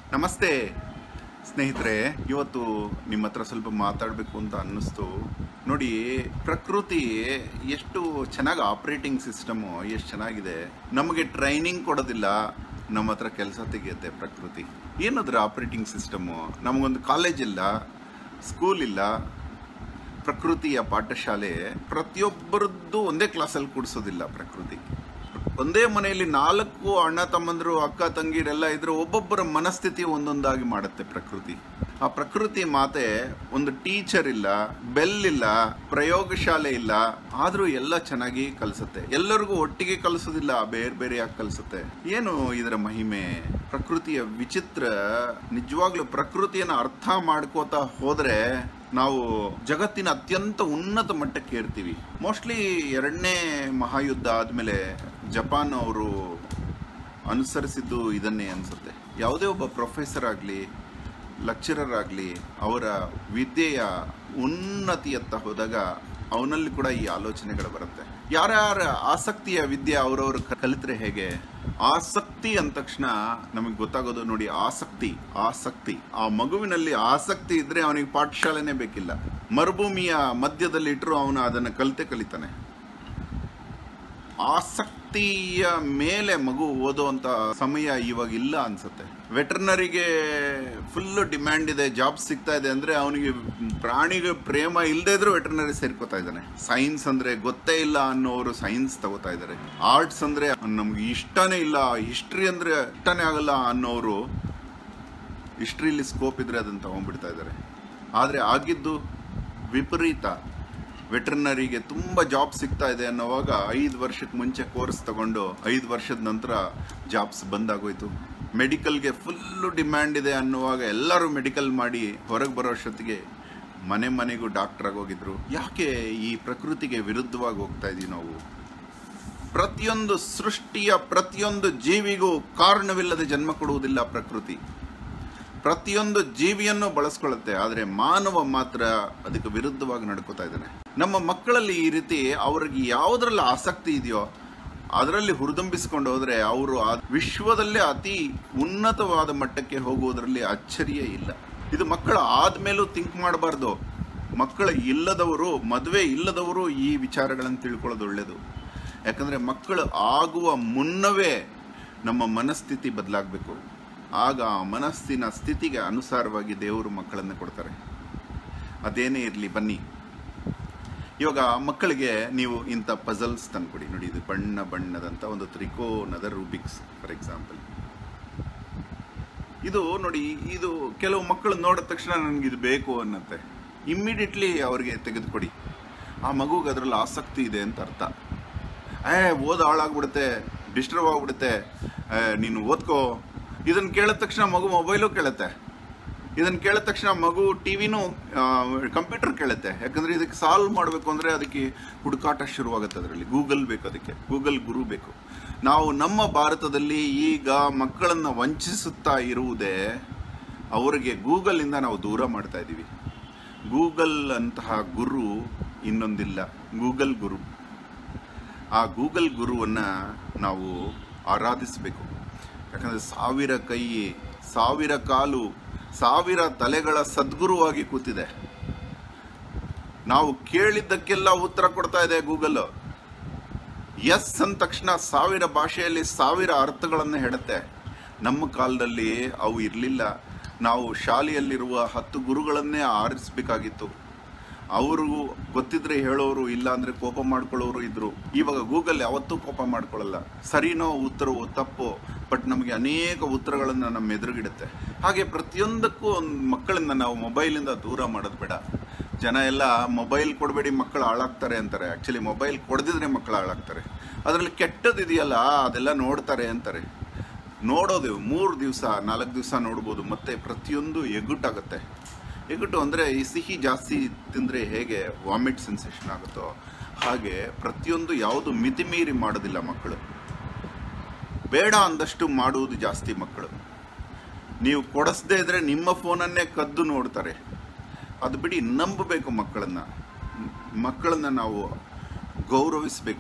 ನಮಸ್ತೆ ಸ್ನೇಹಿತರೆ ಇವತ್ತು ನಿಮ್ಮ ಹತ್ರ ಸ್ವಲ್ಪ ಮಾತಾಡಬೇಕು ಅಂತ ಅನ್ನಿಸ್ತು ನೋಡಿ ಪ್ರಕೃತಿ ಎಷ್ಟು ಚೆನ್ನಾಗಿ ಆಪ್ರೇಟಿಂಗ್ ಸಿಸ್ಟಮು ಎಷ್ಟು ಚೆನ್ನಾಗಿದೆ ನಮಗೆ ಟ್ರೈನಿಂಗ್ ಕೊಡೋದಿಲ್ಲ ನಮ್ಮ ಹತ್ರ ಕೆಲಸ ತೆಗೆಯುತ್ತೆ ಪ್ರಕೃತಿ ಏನದ್ರ ಆಪ್ರೇಟಿಂಗ್ ಸಿಸ್ಟಮು ನಮಗೊಂದು ಕಾಲೇಜ್ ಇಲ್ಲ ಸ್ಕೂಲ್ ಇಲ್ಲ ಪ್ರಕೃತಿಯ ಪಾಠಶಾಲೆ ಪ್ರತಿಯೊಬ್ಬರದ್ದು ಒಂದೇ ಕ್ಲಾಸಲ್ಲಿ ಕೂಡಿಸೋದಿಲ್ಲ ಪ್ರಕೃತಿ ಒಂದೇ ಮನೆಯಲ್ಲಿ ನಾಲ್ಕು ಅಣ್ಣ ತಮ್ಮಂದ್ರು ಅಕ್ಕ ತಂಗಿರೆಲ್ಲ ಇದ್ರೆ ಒಬ್ಬೊಬ್ಬರ ಮನಸ್ಥಿತಿ ಒಂದೊಂದಾಗಿ ಮಾಡುತ್ತೆ ಪ್ರಕೃತಿ ಆ ಪ್ರಕೃತಿ ಮಾತೆ ಒಂದು ಟೀಚರ್ ಇಲ್ಲ ಬೆಲ್ ಇಲ್ಲ ಪ್ರಯೋಗಶಾಲೆ ಇಲ್ಲ ಆದ್ರೂ ಎಲ್ಲ ಚೆನ್ನಾಗಿ ಕಲಿಸುತ್ತೆ ಎಲ್ಲರಿಗೂ ಒಟ್ಟಿಗೆ ಕಲಿಸೋದಿಲ್ಲ ಬೇರೆ ಬೇರೆಯಾಗಿ ಕಲಿಸುತ್ತೆ ಏನು ಇದರ ಮಹಿಮೆ ಪ್ರಕೃತಿಯ ವಿಚಿತ್ರ ನಿಜವಾಗ್ಲೂ ಪ್ರಕೃತಿಯನ್ನು ಅರ್ಥ ಮಾಡ್ಕೋತಾ ಹೋದ್ರೆ ನಾವು ಜಗತ್ತಿನ ಅತ್ಯಂತ ಉನ್ನತ ಮಟ್ಟಕ್ಕೆ ಏರ್ತೀವಿ ಮೋಸ್ಟ್ಲಿ ಎರಡನೇ ಮಹಾಯುದ್ಧ ಆದಮೇಲೆ ಜಪಾನ್ ಅವರು ಅನುಸರಿಸಿದ್ದು ಇದನ್ನೇ ಅನಿಸುತ್ತೆ ಯಾವುದೇ ಒಬ್ಬ ಪ್ರೊಫೆಸರ್ ಆಗಲಿ ಲೆಕ್ಚರರ್ ಆಗಲಿ ಅವರ ವಿದ್ಯೆಯ ಉನ್ನತಿಯತ್ತ ಹೋದಾಗ ಅವನಲ್ಲಿ ಕೂಡ ಈ ಆಲೋಚನೆಗಳು ಬರುತ್ತೆ ಯಾರ್ಯಾರ ಆಸಕ್ತಿಯ ವಿದ್ಯೆ ಅವರವರು ಕಲಿತ್ರೆ ಹೇಗೆ ಆಸಕ್ತಿ ಅಂದ ತಕ್ಷಣ ನಮಗೆ ಗೊತ್ತಾಗೋದು ನೋಡಿ ಆಸಕ್ತಿ ಆಸಕ್ತಿ ಆ ಮಗುವಿನಲ್ಲಿ ಆಸಕ್ತಿ ಇದ್ರೆ ಅವನಿಗೆ ಪಾಠಶಾಲೆನೇ ಬೇಕಿಲ್ಲ ಮರುಭೂಮಿಯ ಮಧ್ಯದಲ್ಲಿ ಇಟ್ಟರು ಅವನು ಅದನ್ನು ಕಲಿತೆ ಕಲಿತಾನೆ ಆಸಕ್ತಿಯ ಮೇಲೆ ಮಗು ಓದುವಂತ ಸಮಯ ಇವಾಗ ಇಲ್ಲ ಅನ್ಸುತ್ತೆ ವೆಟರ್ನರಿಗೆ ಫುಲ್ ಡಿಮ್ಯಾಂಡ್ ಇದೆ ಜಾಬ್ ಸಿಗ್ತಾ ಇದೆ ಅಂದ್ರೆ ಅವನಿಗೆ ಪ್ರಾಣಿಗೆ ಪ್ರೇಮ ಇಲ್ಲದೆ ಇದ್ರೂ ವೆಟರ್ನರಿ ಸೇರ್ಕೋತಾ ಇದ್ದಾನೆ ಸೈನ್ಸ್ ಅಂದ್ರೆ ಗೊತ್ತೇ ಇಲ್ಲ ಅನ್ನೋರು ಸೈನ್ಸ್ ತಗೋತಾ ಇದ್ದಾರೆ ಆರ್ಟ್ಸ್ ಅಂದ್ರೆ ನಮ್ಗೆ ಇಷ್ಟನೇ ಇಲ್ಲ ಹಿಸ್ಟ್ರಿ ಅಂದ್ರೆ ಇಷ್ಟನೇ ಆಗಲ್ಲ ಅನ್ನೋರು ಹಿಸ್ಟ್ರಿಲಿ ಸ್ಕೋಪ್ ಇದ್ರೆ ಅದನ್ನ ತಗೊಂಡ್ಬಿಡ್ತಾ ಇದ್ದಾರೆ ಆದ್ರೆ ಆಗಿದ್ದು ವಿಪರೀತ ವೆಟರ್ನರಿಗೆ ತುಂಬ ಜಾಬ್ ಸಿಗ್ತಾ ಇದೆ ಅನ್ನೋವಾಗ ಐದು ವರ್ಷಕ್ಕೆ ಮುಂಚೆ ಕೋರ್ಸ್ ತಗೊಂಡು ಐದು ವರ್ಷದ ನಂತರ ಜಾಬ್ಸ್ ಬಂದಾಗೋಯ್ತು ಮೆಡಿಕಲ್ಗೆ ಫುಲ್ಲು ಡಿಮ್ಯಾಂಡ್ ಇದೆ ಅನ್ನುವಾಗ ಎಲ್ಲರೂ ಮೆಡಿಕಲ್ ಮಾಡಿ ಹೊರಗೆ ಬರೋ ಅಷ್ಟೊತ್ತಿಗೆ ಮನೆ ಮನೆಗೂ ಡಾಕ್ಟರ್ ಆಗೋಗಿದ್ರು ಯಾಕೆ ಈ ಪ್ರಕೃತಿಗೆ ವಿರುದ್ಧವಾಗಿ ಹೋಗ್ತಾ ಇದೀವಿ ನಾವು ಪ್ರತಿಯೊಂದು ಸೃಷ್ಟಿಯ ಪ್ರತಿಯೊಂದು ಜೀವಿಗೂ ಕಾರಣವಿಲ್ಲದೆ ಜನ್ಮ ಕೊಡುವುದಿಲ್ಲ ಪ್ರಕೃತಿ ಪ್ರತಿಯೊಂದು ಜೀವಿಯನ್ನು ಬಳಸ್ಕೊಳ್ಳುತ್ತೆ ಆದರೆ ಮಾನವ ಮಾತ್ರ ಅದಕ್ಕೆ ವಿರುದ್ಧವಾಗಿ ನಡ್ಕೋತಾ ಇದ್ದಾನೆ ನಮ್ಮ ಮಕ್ಕಳಲ್ಲಿ ಈ ರೀತಿ ಅವ್ರಿಗೆ ಯಾವುದ್ರಲ್ಲಿ ಆಸಕ್ತಿ ಇದೆಯೋ ಅದರಲ್ಲಿ ಹುರಿದುಂಬಿಸ್ಕೊಂಡು ಹೋದ್ರೆ ಅವರು ಆ ವಿಶ್ವದಲ್ಲೇ ಅತಿ ಉನ್ನತವಾದ ಮಟ್ಟಕ್ಕೆ ಹೋಗುವುದರಲ್ಲಿ ಅಚ್ಚರಿಯೇ ಇಲ್ಲ ಇದು ಮಕ್ಕಳ ಆದ್ಮೇಲೂ ಥಿಂಕ್ ಮಾಡಬಾರ್ದು ಮಕ್ಕಳ ಇಲ್ಲದವರು ಮದುವೆ ಇಲ್ಲದವರು ಈ ವಿಚಾರಗಳನ್ನು ತಿಳ್ಕೊಳ್ಳೋದು ಒಳ್ಳೆಯದು ಯಾಕಂದ್ರೆ ಮಕ್ಕಳು ಆಗುವ ಮುನ್ನವೇ ನಮ್ಮ ಮನಸ್ಥಿತಿ ಬದಲಾಗಬೇಕು ಆಗ ಆ ಮನಸ್ಸಿನ ಸ್ಥಿತಿಗೆ ಅನುಸಾರವಾಗಿ ದೇವರು ಮಕ್ಕಳನ್ನು ಕೊಡ್ತಾರೆ ಅದೇನೇ ಇರಲಿ ಬನ್ನಿ ಇವಾಗ ಮಕ್ಕಳಿಗೆ ನೀವು ಇಂಥ ಪಜಲ್ಸ್ ತಂದ್ಕೊಡಿ ನೋಡಿ ಇದು ಬಣ್ಣ ಬಣ್ಣದಂತ ಒಂದು ತ್ರಿಕೋನದ ರೂಬಿಕ್ಸ್ ಫಾರ್ ಎಕ್ಸಾಂಪಲ್ ಇದು ನೋಡಿ ಇದು ಕೆಲವು ಮಕ್ಕಳು ನೋಡಿದ ತಕ್ಷಣ ನನಗೆ ಇದು ಬೇಕು ಅನ್ನತ್ತೆ ಇಮ್ಮಿಡಿಯೇಟ್ಲಿ ಅವ್ರಿಗೆ ತೆಗೆದುಕೊಡಿ ಆ ಮಗುಗೆ ಅದರಲ್ಲಿ ಆಸಕ್ತಿ ಇದೆ ಅಂತ ಅರ್ಥ ಏ ಓದ ಹಾಳಾಗ್ಬಿಡುತ್ತೆ ಡಿಸ್ಟರ್ಬ್ ಆಗ್ಬಿಡುತ್ತೆ ಏ, ನೀನು ಓದ್ಕೋ ಇದನ್ನ ಕೇಳಿದ ತಕ್ಷಣ ಮಗು ಮೊಬೈಲು ಕೇಳುತ್ತೆ ಇದನ್ನ ಕೇಳಿದ ತಕ್ಷಣ ಮಗು ಟಿವಿನೂ ಕಂಪ್ಯೂಟರ್ ಕೇಳುತ್ತೆ ಯಾಕಂದ್ರೆ ಇದಕ್ಕೆ ಸಾಲ್ವ್ ಮಾಡಬೇಕು ಅಂದ್ರೆ ಅದಕ್ಕೆ ಹುಡುಕಾಟ ಶುರುವಾಗುತ್ತೆ ಅದರಲ್ಲಿ ಗೂಗಲ್ ಬೇಕು ಅದಕ್ಕೆ ಗೂಗಲ್ ಗುರು ಬೇಕು ನಾವು ನಮ್ಮ ಭಾರತದಲ್ಲಿ ಈಗ ಮಕ್ಕಳನ್ನ ವಂಚಿಸುತ್ತಾ ಇರುವುದೇ ಅವರಿಗೆ ಗೂಗಲ್ ಇಂದ ನಾವು ದೂರ ಮಾಡ್ತಾ ಇದ್ದೀವಿ ಗೂಗಲ್ ಅಂತಹ ಗುರು ಇನ್ನೊಂದಿಲ್ಲ ಗೂಗಲ್ ಗುರು ಆ ಗೂಗಲ್ ಗುರುವನ್ನ ನಾವು ಆರಾಧಿಸಬೇಕು ಯಾಕಂದ್ರೆ ಸಾವಿರ ಕೈ ಸಾವಿರ ಕಾಲು ಸಾವಿರ ತಲೆಗಳ ಸದ್ಗುರುವಾಗಿ ಕೂತಿದೆ ನಾವು ಕೇಳಿದ್ದಕ್ಕೆಲ್ಲ ಉತ್ತರ ಕೊಡ್ತಾ ಇದೆ ಗೂಗಲ್ ಎಸ್ ಅಂದ ತಕ್ಷಣ ಸಾವಿರ ಭಾಷೆಯಲ್ಲಿ ಸಾವಿರ ಅರ್ಥಗಳನ್ನು ಹೇಳುತ್ತೆ ನಮ್ಮ ಕಾಲದಲ್ಲಿ ಅವು ಇರಲಿಲ್ಲ ನಾವು ಶಾಲೆಯಲ್ಲಿರುವ ಹತ್ತು ಗುರುಗಳನ್ನೇ ಆರಿಸಬೇಕಾಗಿತ್ತು ಅವರು ಗೊತ್ತಿದ್ರೆ ಹೇಳೋರು ಇಲ್ಲ ಅಂದ್ರೆ ಕೋಪ ಮಾಡ್ಕೊಳ್ಳೋರು ಇದ್ರು ಇವಾಗ ಗೂಗಲ್ ಯಾವತ್ತೂ ಕೋಪ ಮಾಡ್ಕೊಳ್ಳಲ್ಲ ಸರಿನೋ ಉತ್ತರವೋ ತಪ್ಪೋ ಬಟ್ ನಮಗೆ ಅನೇಕ ಉತ್ತರಗಳನ್ನ ನಮ್ಮ ಎದುರುಗಿಡುತ್ತೆ ಹಾಗೆ ಪ್ರತಿಯೊಂದಕ್ಕೂ ಒಂದು ಮಕ್ಕಳನ್ನ ನಾವು ಮೊಬೈಲಿಂದ ದೂರ ಮಾಡೋದು ಬೇಡ ಜನ ಎಲ್ಲ ಮೊಬೈಲ್ ಕೊಡಬೇಡಿ ಮಕ್ಕಳು ಹಾಳಾಗ್ತಾರೆ ಅಂತಾರೆ ಆಕ್ಚುಲಿ ಮೊಬೈಲ್ ಕೊಡದಿದ್ರೆ ಮಕ್ಕಳು ಹಾಳಾಗ್ತಾರೆ ಅದರಲ್ಲಿ ಕೆಟ್ಟದ್ದು ಇದೆಯಲ್ಲ ಅದೆಲ್ಲ ನೋಡ್ತಾರೆ ಅಂತಾರೆ ನೋಡೋದು ಮೂರು ದಿವಸ ನಾಲ್ಕು ದಿವಸ ನೋಡ್ಬೋದು ಮತ್ತೆ ಪ್ರತಿಯೊಂದು ಎಗುಟ್ಟಾಗುತ್ತೆ ಎಗುಟು ಅಂದರೆ ಈ ಸಿಹಿ ಜಾಸ್ತಿ ತಿಂದರೆ ಹೇಗೆ ವಾಮಿಟ್ ಸೆನ್ಸೇಷನ್ ಆಗುತ್ತೋ ಹಾಗೆ ಪ್ರತಿಯೊಂದು ಯಾವುದು ಮಿತಿಮೀರಿ ಮಾಡೋದಿಲ್ಲ ಮಕ್ಕಳು ಬೇಡ ಅಂದಷ್ಟು ಮಾಡುವುದು ಜಾಸ್ತಿ ಮಕ್ಕಳು ನೀವು ಕೊಡಿಸದೇ ಇದ್ರೆ ನಿಮ್ಮ ಫೋನನ್ನೇ ಕದ್ದು ನೋಡ್ತಾರೆ ಅದು ಬಿಡಿ ನಂಬಬೇಕು ಮಕ್ಕಳನ್ನ ಮಕ್ಕಳನ್ನ ನಾವು ಗೌರವಿಸಬೇಕು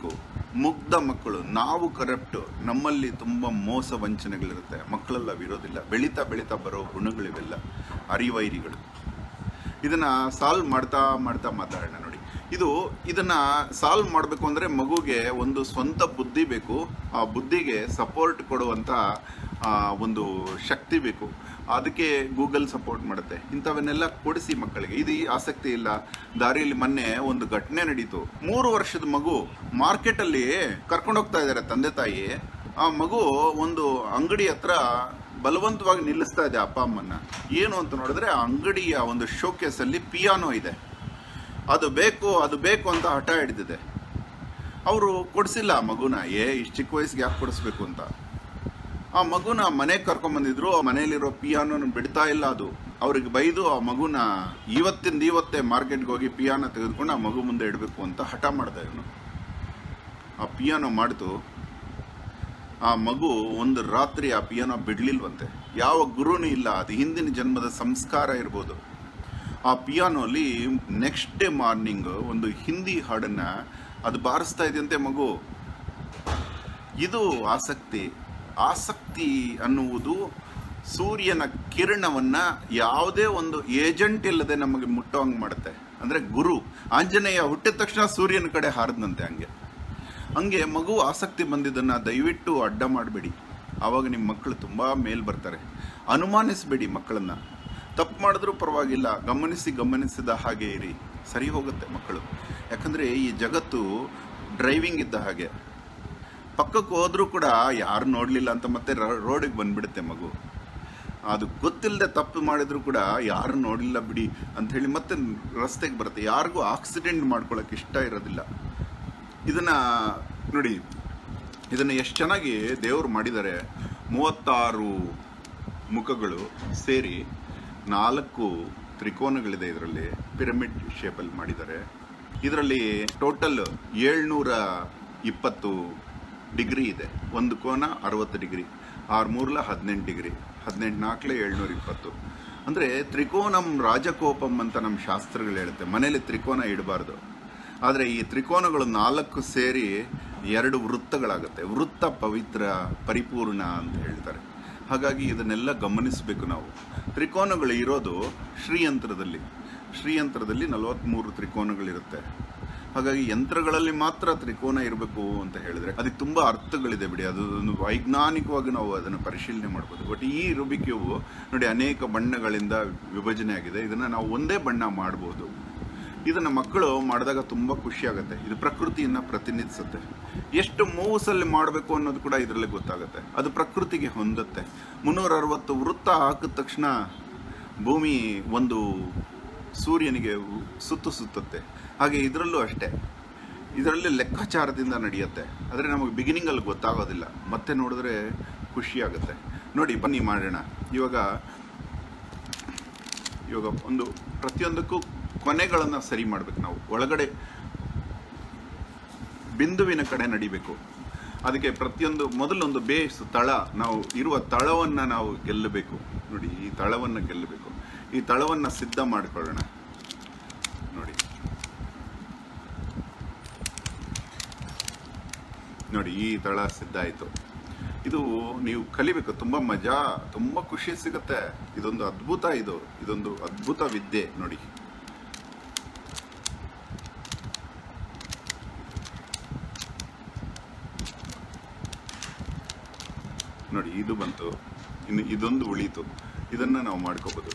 ಮುಗ್ಧ ಮಕ್ಕಳು ನಾವು ಕರಪ್ಟ್ ನಮ್ಮಲ್ಲಿ ತುಂಬ ಮೋಸ ವಂಚನೆಗಳಿರುತ್ತೆ ಮಕ್ಕಳೆಲ್ಲ ವಿರೋಧಿಲ್ಲ ಬೆಳೀತಾ ಬೆಳೀತಾ ಬರೋ ಗುಣಗಳಿವೆಲ್ಲ ಅರಿವೈರಿಗಳು ಇದನ್ನ ಸಾಲ್ವ್ ಮಾಡ್ತಾ ಮಾಡ್ತಾ ಮಾತಾಡೋಣ ನೋಡಿ ಇದು ಇದನ್ನ ಸಾಲ್ವ್ ಮಾಡಬೇಕು ಅಂದ್ರೆ ಮಗುಗೆ ಒಂದು ಸ್ವಂತ ಬುದ್ಧಿ ಬೇಕು ಆ ಬುದ್ಧಿಗೆ ಸಪೋರ್ಟ್ ಕೊಡುವಂತ ಆ, ಒಂದು ಶಕ್ತಿ ಬೇಕು ಅದಕ್ಕೆ ಗೂಗಲ್ ಸಪೋರ್ಟ್ ಮಾಡುತ್ತೆ ಇಂಥವನ್ನೆಲ್ಲ ಕೊಡಿಸಿ ಮಕ್ಕಳಿಗೆ ಇದು ಈ ಆಸಕ್ತಿ ಇಲ್ಲ ದಾರಿಯಲ್ಲಿ ಮೊನ್ನೆ ಒಂದು ಘಟನೆ ನಡೀತು ಮೂರು ವರ್ಷದ ಮಗು ಮಾರ್ಕೆಟ್ ಅಲ್ಲಿ ಕರ್ಕೊಂಡು ಹೋಗ್ತಾ ಇದ್ದಾರೆ ತಂದೆ ತಾಯಿ ಆ ಮಗು ಒಂದು ಅಂಗಡಿ ಹತ್ರ ಬಲವಂತವಾಗಿ ನಿಲ್ಲಿಸ್ತಾ ಇದೆ ಅಪ್ಪ ಅಮ್ಮನ್ನ ಏನು ಅಂತ ನೋಡಿದ್ರೆ ಆ ಅಂಗಡಿಯ ಒಂದು ಶೋಕೇಸ್ ಅಲ್ಲಿ ಪಿಯಾನೋ ಇದೆ ಅದು ಬೇಕು ಅದು ಬೇಕು ಅಂತ ಹಠ ಹಿಡಿದಿದೆ ಅವರು ಕೊಡಿಸಿಲ್ಲ ಆ ಮಗುನ ಏ ಇಷ್ಟು ಚಿಕ್ಕ ವಯಸ್ಸಿಗೆ ಯಾಕೆ ಕೊಡಿಸ್ಬೇಕು ಅಂತ ಆ ಮಗುನ ಮನೆಗೆ ಕರ್ಕೊಂಬಂದಿದ್ರು ಆ ಮನೆಯಲ್ಲಿರೋ ಪಿಯಾನೋನ ಬಿಡ್ತಾ ಇಲ್ಲ ಅದು ಅವ್ರಿಗೆ ಬೈದು ಆ ಮಗುನ ಇವತ್ತಿಂದ ಇವತ್ತೇ ಮಾರ್ಕೆಟ್ಗೆ ಹೋಗಿ ಪಿಯಾನೋ ತೆಗೆದುಕೊಂಡು ಆ ಮಗು ಮುಂದೆ ಇಡಬೇಕು ಅಂತ ಹಠ ಮಾಡ್ದ ಇವನು ಆ ಪಿಯಾನೋ ಮಾಡ್ತು ಆ ಮಗು ಒಂದು ರಾತ್ರಿ ಆ ಪಿಯಾನೋ ಬಿಡ್ಲಿಲ್ವಂತೆ ಯಾವ ಗುರುನೂ ಇಲ್ಲ ಅದು ಹಿಂದಿನ ಜನ್ಮದ ಸಂಸ್ಕಾರ ಇರ್ಬೋದು ಆ ಪಿಯಾನೋಲಿ ನೆಕ್ಸ್ಟ್ ಡೇ ಮಾರ್ನಿಂಗ್ ಒಂದು ಹಿಂದಿ ಹಾಡನ್ನ ಅದು ಬಾರಿಸ್ತಾ ಇದೆಯಂತೆ ಮಗು ಇದು ಆಸಕ್ತಿ ಆಸಕ್ತಿ ಅನ್ನುವುದು ಸೂರ್ಯನ ಕಿರಣವನ್ನ ಯಾವುದೇ ಒಂದು ಏಜೆಂಟ್ ಇಲ್ಲದೆ ನಮಗೆ ಮುಟ್ಟೋಂಗ್ ಮಾಡುತ್ತೆ ಅಂದ್ರೆ ಗುರು ಆಂಜನೇಯ ಹುಟ್ಟಿದ ತಕ್ಷಣ ಸೂರ್ಯನ ಕಡೆ ಹಾರದಂತೆ ಹಂಗೆ ಹಂಗೆ ಮಗು ಆಸಕ್ತಿ ಬಂದಿದ್ದನ್ನ ದಯವಿಟ್ಟು ಅಡ್ಡ ಮಾಡಬೇಡಿ ಆವಾಗ ನಿಮ್ಮ ಮಕ್ಕಳು ತುಂಬಾ ಮೇಲ್ ಬರ್ತಾರೆ ಅನುಮಾನಿಸಬೇಡಿ ಮಕ್ಕಳನ್ನ ತಪ್ಪು ಮಾಡಿದ್ರೂ ಪರವಾಗಿಲ್ಲ ಗಮನಿಸಿ ಗಮನಿಸಿದ ಹಾಗೆ ಇರಿ ಸರಿ ಹೋಗುತ್ತೆ ಮಕ್ಕಳು ಯಾಕಂದ್ರೆ ಈ ಜಗತ್ತು ಡ್ರೈವಿಂಗ್ ಇದ್ದ ಹಾಗೆ ಪಕ್ಕಕ್ಕೆ ಹೋದ್ರೂ ಕೂಡ ಯಾರು ನೋಡಲಿಲ್ಲ ಅಂತ ಮತ್ತೆ ರೋಡಿಗೆ ಬಂದ್ಬಿಡುತ್ತೆ ಮಗು ಅದು ಗೊತ್ತಿಲ್ಲದೆ ತಪ್ಪು ಮಾಡಿದ್ರು ಕೂಡ ಯಾರು ನೋಡಿಲ್ಲ ಬಿಡಿ ಅಂತ ಹೇಳಿ ಮತ್ತೆ ರಸ್ತೆಗೆ ಬರುತ್ತೆ ಯಾರಿಗೂ ಆಕ್ಸಿಡೆಂಟ್ ಮಾಡ್ಕೊಳಕ್ ಇಷ್ಟ ಇರೋದಿಲ್ಲ ಇದನ್ನ ನೋಡಿ ಇದನ್ನ ಎಷ್ಟು ಚೆನ್ನಾಗಿ ದೇವರು ಮಾಡಿದ್ದಾರೆ ಮೂವತ್ತಾರು ಮುಖಗಳು ಸೇರಿ ನಾಲ್ಕು ತ್ರಿಕೋನಗಳಿದೆ ಇದರಲ್ಲಿ ಪಿರಮಿಡ್ ಶೇಪಲ್ಲಿ ಮಾಡಿದ್ದಾರೆ ಇದರಲ್ಲಿ ಟೋಟಲ್ ಏಳ್ನೂರ ಇಪ್ಪತ್ತು ಡಿಗ್ರಿ ಇದೆ ಒಂದು ಕೋನ ಅರವತ್ತು ಡಿಗ್ರಿ ಆರು ಮೂರ್ಲ ಹದಿನೆಂಟು ಡಿಗ್ರಿ ಹದಿನೆಂಟು ನಾಲ್ಕಲೆ ಏಳ್ನೂರ ಇಪ್ಪತ್ತು ಅಂದರೆ ತ್ರಿಕೋನಂ ರಾಜಕೋಪಂ ಅಂತ ನಮ್ಮ ಶಾಸ್ತ್ರಗಳು ಹೇಳುತ್ತೆ ಮನೇಲಿ ತ್ರಿಕೋನ ಇಡಬಾರ್ದು ಆದರೆ ಈ ತ್ರಿಕೋನಗಳು ನಾಲ್ಕು ಸೇರಿ ಎರಡು ವೃತ್ತಗಳಾಗುತ್ತೆ ವೃತ್ತ ಪವಿತ್ರ ಪರಿಪೂರ್ಣ ಅಂತ ಹೇಳ್ತಾರೆ ಹಾಗಾಗಿ ಇದನ್ನೆಲ್ಲ ಗಮನಿಸಬೇಕು ನಾವು ತ್ರಿಕೋನಗಳು ಇರೋದು ಶ್ರೀಯಂತ್ರದಲ್ಲಿ ಶ್ರೀಯಂತ್ರದಲ್ಲಿ ನಲವತ್ತ್ಮೂರು ತ್ರಿಕೋನಗಳಿರುತ್ತೆ ಹಾಗಾಗಿ ಯಂತ್ರಗಳಲ್ಲಿ ಮಾತ್ರ ತ್ರಿಕೋನ ಇರಬೇಕು ಅಂತ ಹೇಳಿದ್ರೆ ಅದಕ್ಕೆ ತುಂಬಾ ಅರ್ಥಗಳಿದೆ ಬಿಡಿ ಅದು ಒಂದು ವೈಜ್ಞಾನಿಕವಾಗಿ ನಾವು ಅದನ್ನು ಪರಿಶೀಲನೆ ಮಾಡ್ಬೋದು ಬಟ್ ಈ ರುಬಿಕ್ಯವು ನೋಡಿ ಅನೇಕ ಬಣ್ಣಗಳಿಂದ ವಿಭಜನೆ ಆಗಿದೆ ಇದನ್ನ ನಾವು ಒಂದೇ ಬಣ್ಣ ಮಾಡ್ಬೋದು ಇದನ್ನ ಮಕ್ಕಳು ಮಾಡಿದಾಗ ತುಂಬಾ ಖುಷಿ ಆಗುತ್ತೆ ಇದು ಪ್ರಕೃತಿಯನ್ನ ಪ್ರತಿನಿಧಿಸುತ್ತೆ ಎಷ್ಟು ಮೂವ್ಸಲ್ಲಿ ಮಾಡಬೇಕು ಅನ್ನೋದು ಕೂಡ ಇದರಲ್ಲಿ ಗೊತ್ತಾಗುತ್ತೆ ಅದು ಪ್ರಕೃತಿಗೆ ಹೊಂದುತ್ತೆ ಮುನ್ನೂರ ಅರವತ್ತು ವೃತ್ತ ಹಾಕಿದ ತಕ್ಷಣ ಭೂಮಿ ಒಂದು ಸೂರ್ಯನಿಗೆ ಸುತ್ತು ಸುತ್ತುತ್ತೆ ಹಾಗೆ ಇದರಲ್ಲೂ ಅಷ್ಟೇ ಇದರಲ್ಲಿ ಲೆಕ್ಕಾಚಾರದಿಂದ ನಡೆಯುತ್ತೆ ಆದರೆ ನಮಗೆ ಬಿಗಿನಿಂಗಲ್ಲಿ ಗೊತ್ತಾಗೋದಿಲ್ಲ ಮತ್ತೆ ನೋಡಿದ್ರೆ ಖುಷಿ ಆಗುತ್ತೆ ನೋಡಿ ಬನ್ನಿ ಮಾಡೋಣ ಇವಾಗ ಇವಾಗ ಒಂದು ಪ್ರತಿಯೊಂದಕ್ಕೂ ಕೊನೆಗಳನ್ನು ಸರಿ ಮಾಡ್ಬೇಕು ನಾವು ಒಳಗಡೆ ಬಿಂದುವಿನ ಕಡೆ ನಡಿಬೇಕು ಅದಕ್ಕೆ ಪ್ರತಿಯೊಂದು ಮೊದಲೊಂದು ಬೇಸ್ ತಳ ನಾವು ಇರುವ ತಳವನ್ನು ನಾವು ಗೆಲ್ಲಬೇಕು ನೋಡಿ ಈ ತಳವನ್ನು ಗೆಲ್ಲಬೇಕು ಈ ತಳವನ್ನು ಸಿದ್ಧ ಮಾಡಿಕೊಳ್ಳೋಣ ನೋಡಿ ನೋಡಿ ಈ ತಳ ಸಿದ್ಧ ಆಯಿತು ಇದು ನೀವು ಕಲಿಬೇಕು ತುಂಬಾ ಮಜಾ ತುಂಬಾ ಖುಷಿ ಸಿಗುತ್ತೆ ಇದೊಂದು ಅದ್ಭುತ ಇದು ಇದೊಂದು ಅದ್ಭುತ ವಿದ್ಯೆ ನೋಡಿ ನೋಡಿ ಇದು ಬಂತು ಇನ್ನು ಇದೊಂದು ಉಳೀತು ಇದನ್ನ ನಾವು ಮಾಡ್ಕೋಬಹುದು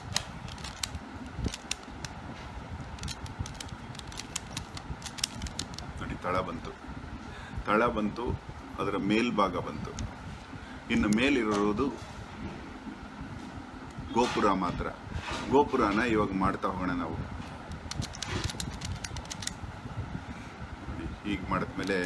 ನೋಡಿ ತಳ ಬಂತು ತಳ ಬಂತು ಅದರ ಮೇಲ್ಭಾಗ ಬಂತು ಇನ್ನು ಮೇಲಿರೋದು ಗೋಪುರ ಮಾತ್ರ ಗೋಪುರನ ಇವಾಗ ಮಾಡ್ತಾ ಹೋಗೋಣ ನಾವು ನೋಡಿ ಹೀಗೆ ಮಾಡಿದ್ಮೇಲೆ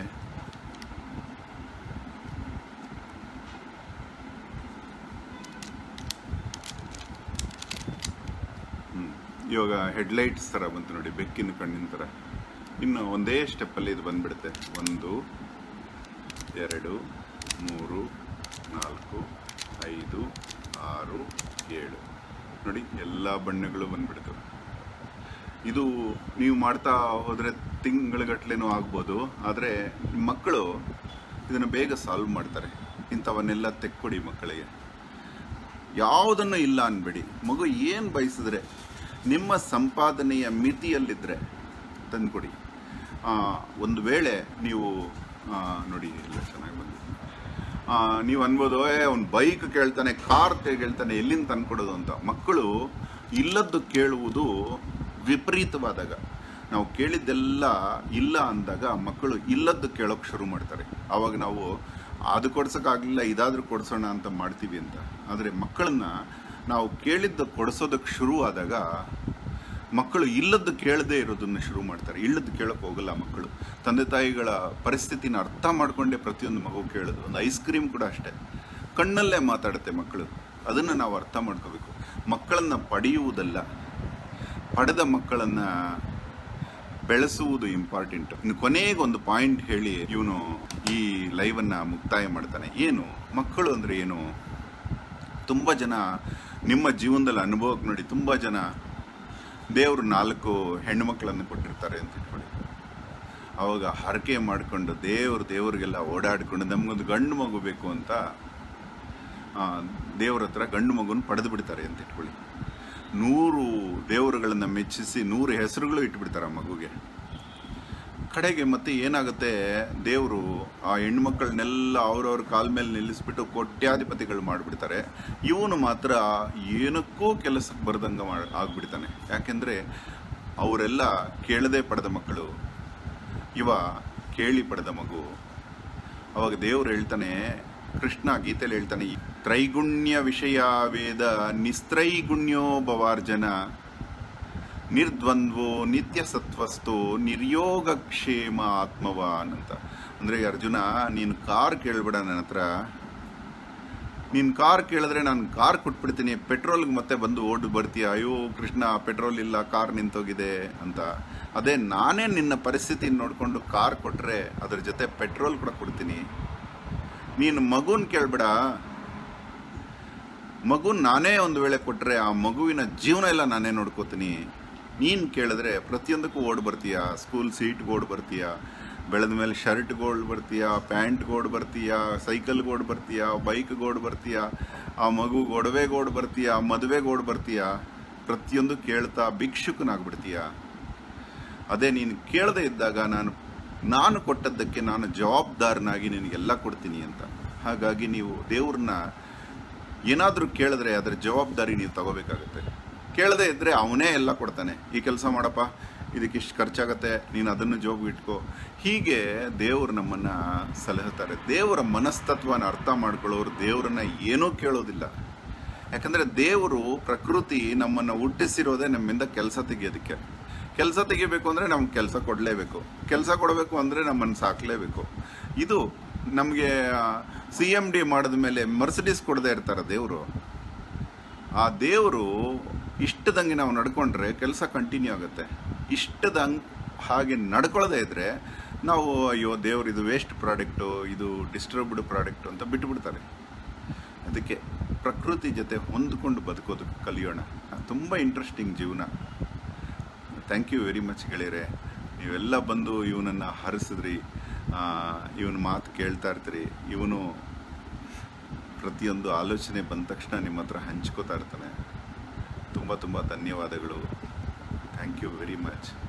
ಹ್ಮ್. ಇವಾಗ ಹೆಡ್ಲೈಟ್ಸ್ ಥರ ಬಂತು ನೋಡಿ ಬೆಕ್ಕಿನ ಕಣ್ಣಿನ ಥರ ಇನ್ನು ಒಂದೇ ಸ್ಟೆಪ್ಪಲ್ಲಿ ಇದು ಬಂದ್ಬಿಡುತ್ತೆ ಒಂದು ಎರಡು ಮೂರು ನಾಲ್ಕು ಐದು ಆರು ಏಳು ನೋಡಿ ಎಲ್ಲ ಬಣ್ಣಗಳು ಬಂದ್ಬಿಡ್ತು ಇದು ನೀವು ಮಾಡ್ತಾ ಹೋದರೆ ತಿಂಗಳುಗಟ್ಲೆನೂ ಆಗ್ಬೋದು ಆದರೆ ಮಕ್ಕಳು ಇದನ್ನು ಬೇಗ ಸಾಲ್ವ್ ಮಾಡ್ತಾರೆ ಇಂಥವನ್ನೆಲ್ಲ ತೆಕ್ಕೊಡಿ ಮಕ್ಕಳಿಗೆ ಯಾವುದನ್ನು ಇಲ್ಲ ಅನ್ಬೇಡಿ ಮಗು ಏನು ಬಯಸಿದ್ರೆ ನಿಮ್ಮ ಸಂಪಾದನೆಯ ಮಿತಿಯಲ್ಲಿದ್ದರೆ ತಂದುಕೊಡಿ ಒಂದು ವೇಳೆ ನೀವು ಆ, ನೋಡಿ ಇಲ್ಲ ಚೆನ್ನಾಗಿ ಬಂದಿದೆ ಆ, ನೀವು ಅನ್ಬೋದು ಏ ಅವ್ನು ಬೈಕ್ ಕೇಳ್ತಾನೆ ಕಾರ್ ಕೇಳ್ತಾನೆ ಎಲ್ಲಿಂದ ತಂದ್ಕೊಡೋದು ಅಂತ ಮಕ್ಕಳು ಇಲ್ಲದ್ದು ಕೇಳುವುದು ವಿಪರೀತವಾದಾಗ ನಾವು ಕೇಳಿದ್ದೆಲ್ಲ ಇಲ್ಲ ಅಂದಾಗ ಮಕ್ಕಳು ಇಲ್ಲದ್ದು ಕೇಳೋಕೆ ಶುರು ಮಾಡ್ತಾರೆ ಆವಾಗ ನಾವು ಅದು ಕೊಡ್ಸೋಕ್ಕಾಗಲಿಲ್ಲ ಇದಾದ್ರೂ ಕೊಡ್ಸೋಣ ಅಂತ ಮಾಡ್ತೀವಿ ಅಂತ ಆದರೆ ಮಕ್ಕಳನ್ನ ನಾವು ಕೇಳಿದ್ದು ಕೊಡಿಸೋದಕ್ಕೆ ಶುರು ಆದಾಗ ಮಕ್ಕಳು ಇಲ್ಲದ್ದು ಕೇಳದೇ ಇರೋದನ್ನ ಶುರು ಮಾಡ್ತಾರೆ ಇಲ್ಲದ್ದು ಕೇಳಕ್ಕೆ ಹೋಗಲ್ಲ ಮಕ್ಕಳು ತಂದೆ ತಾಯಿಗಳ ಪರಿಸ್ಥಿತಿನ ಅರ್ಥ ಮಾಡ್ಕೊಂಡೇ ಪ್ರತಿಯೊಂದು ಮಗು ಕೇಳೋದು ಒಂದು ಐಸ್ ಕ್ರೀಮ್ ಕೂಡ ಅಷ್ಟೇ ಕಣ್ಣಲ್ಲೇ ಮಾತಾಡುತ್ತೆ ಮಕ್ಕಳು ಅದನ್ನು ನಾವು ಅರ್ಥ ಮಾಡ್ಕೋಬೇಕು ಮಕ್ಕಳನ್ನ ಪಡೆಯುವುದಲ್ಲ ಪಡೆದ ಮಕ್ಕಳನ್ನ ಬೆಳೆಸುವುದು ಇಂಪಾರ್ಟೆಂಟ್ ಇನ್ನು ಕೊನೆಗೆ ಒಂದು ಪಾಯಿಂಟ್ ಹೇಳಿ ಇವನು ಈ ಲೈವನ್ನ ಮುಕ್ತಾಯ ಮಾಡ್ತಾನೆ ಏನು ಮಕ್ಕಳು ಅಂದ್ರೆ ಏನು ತುಂಬ ಜನ ನಿಮ್ಮ ಜೀವನದಲ್ಲಿ ಅನುಭವಕ್ಕೆ ನೋಡಿ ತುಂಬ ಜನ ದೇವರು ನಾಲ್ಕು ಹೆಣ್ಣು ಮಕ್ಕಳನ್ನು ಕೊಟ್ಟಿರ್ತಾರೆ ಅಂತ ಇಟ್ಕೊಳ್ಳಿ ಅವಾಗ ಹರಕೆ ಮಾಡಿಕೊಂಡು ದೇವರು ದೇವರಿಗೆಲ್ಲ ಓಡಾಡಿಕೊಂಡು ನಮಗೊಂದು ಗಂಡು ಮಗು ಬೇಕು ಅಂತ ಆ, ದೇವ್ರ ಹತ್ರ ಗಂಡು ಮಗುನ ಪಡೆದು ಬಿಡ್ತಾರೆ ಅಂತ ಇಟ್ಕೊಳ್ಳಿ ನೂರು ದೇವರುಗಳನ್ನ ಮೆಚ್ಚಿಸಿ ನೂರು ಹೆಸರುಗಳು ಇಟ್ಬಿಡ್ತಾರೆ ಆ ಮಗುಗೆ ಕಡೆಗೆ ಮತ್ತೆ ಏನಾಗುತ್ತೆ ದೇವರು ಆ ಹೆಣ್ಮಕ್ಳನ್ನೆಲ್ಲ ಅವ್ರವ್ರ ಕಾಲ ಮೇಲೆ ನಿಲ್ಲಿಸ್ಬಿಟ್ಟು ಕೋಟ್ಯಾಧಿಪತಿಗಳು ಮಾಡಿಬಿಡ್ತಾರೆ ಇವನು ಮಾತ್ರ ಏನಕ್ಕೂ ಕೆಲಸಕ್ಕೆ ಬರ್ದಂಗೆ ಮಾಡ್ ಆಗ್ಬಿಡ್ತಾನೆ ಯಾಕೆಂದ್ರೆ ಅವರೆಲ್ಲ ಕೇಳದೆ ಪಡೆದ ಮಕ್ಕಳು ಇವ ಕೇಳಿ ಪಡೆದ ಮಗು ಅವಾಗ ದೇವ್ರು ಹೇಳ್ತಾನೆ ಕೃಷ್ಣ ಗೀತೆಯಲ್ಲಿ ಹೇಳ್ತಾನೆ ತ್ರೈಗುಣ್ಯ ವಿಷಯ ವೇದ ನಿಸ್ತ್ರೈಗುಣ್ಯೋ ಭವಾರ್ಜನ ನಿರ್ದ್ವಂದ್ವೋ ನಿತ್ಯ ಸತ್ವಸ್ತು ನಿರ್ಯೋಗಕ್ಷೇಮ ಆತ್ಮವಾನ್ ಅಂತ ಅಂದ್ರೆ ಅರ್ಜುನ ನೀನು ಕಾರ್ ಕೇಳ್ಬೇಡ ನನ್ನ ಹತ್ರ ನೀನು ಕಾರ್ ಕೇಳಿದ್ರೆ ನಾನು ಕಾರ್ ಕೊಟ್ಬಿಡ್ತೀನಿ ಪೆಟ್ರೋಲ್ಗೆ ಮತ್ತೆ ಬಂದು ಓಡಿ ಬರ್ತೀಯ ಅಯ್ಯೋ ಕೃಷ್ಣ ಪೆಟ್ರೋಲ್ ಇಲ್ಲ ಕಾರ್ ನಿಂತೋಗಿದೆ ಅಂತ ಅದೇ ನಾನೇ ನಿನ್ನ ಪರಿಸ್ಥಿತಿ ನೋಡಿಕೊಂಡು ಕಾರ್ ಕೊಟ್ರೆ ಅದ್ರ ಜೊತೆ ಪೆಟ್ರೋಲ್ ಕೂಡ ಕೊಡ್ತೀನಿ ನೀನು ಮಗುನ್ ಕೇಳ್ಬೇಡ ಮಗುನ್ ನಾನೇ ಒಂದು ವೇಳೆ ಕೊಟ್ರೆ ಆ ಮಗುವಿನ ಜೀವನ ಎಲ್ಲ ನಾನೇ ನೋಡ್ಕೋತೀನಿ ನೀನು ಕೇಳಿದ್ರೆ ಪ್ರತಿಯೊಂದಕ್ಕೂ ಓಡ್ ಬರ್ತೀಯ ಸ್ಕೂಲ್ ಸೀಟ್ಗೆ ಓಡ್ ಬರ್ತೀಯ ಬೆಳೆದ ಮೇಲೆ ಶರ್ಟ್ಗೆ ಓಡ್ ಬರ್ತೀಯ ಪ್ಯಾಂಟ್ಗೆ ಓಡ್ ಬರ್ತೀಯ ಸೈಕಲ್ಗೆ ಓಡ್ ಬರ್ತೀಯ ಬೈಕ್ಗೆ ಓಡ್ ಬರ್ತೀಯ ಆ ಮಗು ಒಡವೆಗೆ ಓಡ್ ಬರ್ತೀಯ ಮದುವೆಗೆ ಓಡ್ ಬರ್ತೀಯ ಪ್ರತಿಯೊಂದು ಕೇಳ್ತಾ ಭಿಕ್ಷುಕನಾಗ್ಬಿಡ್ತೀಯ ಅದೇ ನೀನು ಕೇಳದೇ ಇದ್ದಾಗ ನಾನು ನಾನು ಕೊಟ್ಟದ್ದಕ್ಕೆ ನಾನು ಜವಾಬ್ದಾರನಾಗಿ ನಿನಗೆಲ್ಲ ಕೊಡ್ತೀನಿ ಅಂತ ಹಾಗಾಗಿ ನೀವು ದೇವ್ರನ್ನ ಏನಾದರೂ ಕೇಳಿದ್ರೆ ಅದರ ಜವಾಬ್ದಾರಿ ನೀವು ತಗೋಬೇಕಾಗತ್ತೆ ಕೇಳದೇ ಇದ್ರೆ ಅವನೇ ಎಲ್ಲ ಕೊಡ್ತಾನೆ ಈ ಕೆಲಸ ಮಾಡಪ್ಪ ಇದಕ್ಕೆ ಇಷ್ಟು ಖರ್ಚಾಗತ್ತೆ ನೀನು ಅದನ್ನು ಜೋಬ್ ಇಟ್ಕೋ ಹೀಗೆ ದೇವರು ನಮ್ಮನ್ನ ಸಲಹುತ್ತಾರೆ ದೇವರ ಮನಸ್ತತ್ವನ ಅರ್ಥ ಮಾಡ್ಕೊಳ್ಳೋರು ದೇವರನ್ನ ಏನೂ ಕೇಳೋದಿಲ್ಲ ಯಾಕಂದ್ರೆ ದೇವರು ಪ್ರಕೃತಿ ನಮ್ಮನ್ನ ಹುಟ್ಟಿಸಿರೋದೇ ನಮ್ಮಿಂದ ಕೆಲಸ ತೆಗಿಯೋದಕ್ಕೆ ಕೆಲಸ ತೆಗಿಬೇಕು ಅಂದ್ರೆ ನಮ್ಗೆ ಕೆಲಸ ಕೊಡಲೇಬೇಕು ಕೆಲಸ ಕೊಡಬೇಕು ಅಂದ್ರೆ ನಮ್ಮನ್ನು ಸಾಕಲೇಬೇಕು ಇದು ನಮಗೆ ಸಿ ಎಮ್ ಡಿ ಮಾಡಿದ ಮೇಲೆ ಮರ್ಸಿಡೀಸ್ ಕೊಡದೇ ಇರ್ತಾರ ದೇವರು ಆ ದೇವರು ಇಷ್ಟದಂಗೆ ನಾವು ನಡ್ಕೊಂಡ್ರೆ ಕೆಲಸ ಕಂಟಿನ್ಯೂ ಆಗುತ್ತೆ ಇಷ್ಟದಂಗೆ ಹಾಗೆ ನಡ್ಕೊಳ್ಳದೇ ಇದ್ರೆ ನಾವು ಅಯ್ಯೋ ದೇವ್ರು ಇದು ವೇಸ್ಟ್ ಪ್ರಾಡಕ್ಟು ಇದು ಡಿಸ್ಟ್ರಿಬ್ಯೂಡ್ ಪ್ರಾಡಕ್ಟು ಅಂತ ಬಿಟ್ಟುಬಿಡ್ತಾರೆ ಅದಕ್ಕೆ ಪ್ರಕೃತಿ ಜೊತೆ ಹೊಂದ್ಕೊಂಡು ಬದುಕೋದು ಕಲಿಯೋಣ ತುಂಬ ಇಂಟ್ರೆಸ್ಟಿಂಗ್ ಜೀವನ ಥ್ಯಾಂಕ್ ಯು ವೆರಿ ಮಚ್ ಗೆಳೆಯರೆ ನೀವೆಲ್ಲ ಬಂದು ಇವನನ್ನು ಹರಿಸಿದ್ರಿ ಇವನ ಮಾತು ಕೇಳ್ತಾ ಇರ್ತೀರಿ ಇವನು ಪ್ರತಿಯೊಂದು ಆಲೋಚನೆ ಬಂದ ತಕ್ಷಣ ನಿಮ್ಮ ಹತ್ರ ಹಂಚ್ಕೋತಾ ಇರ್ತಾನೆ ತುಂಬ ತುಂಬ ಧನ್ಯವಾದಗಳು ಥ್ಯಾಂಕ್ ಯು ವೆರಿ ಮಚ್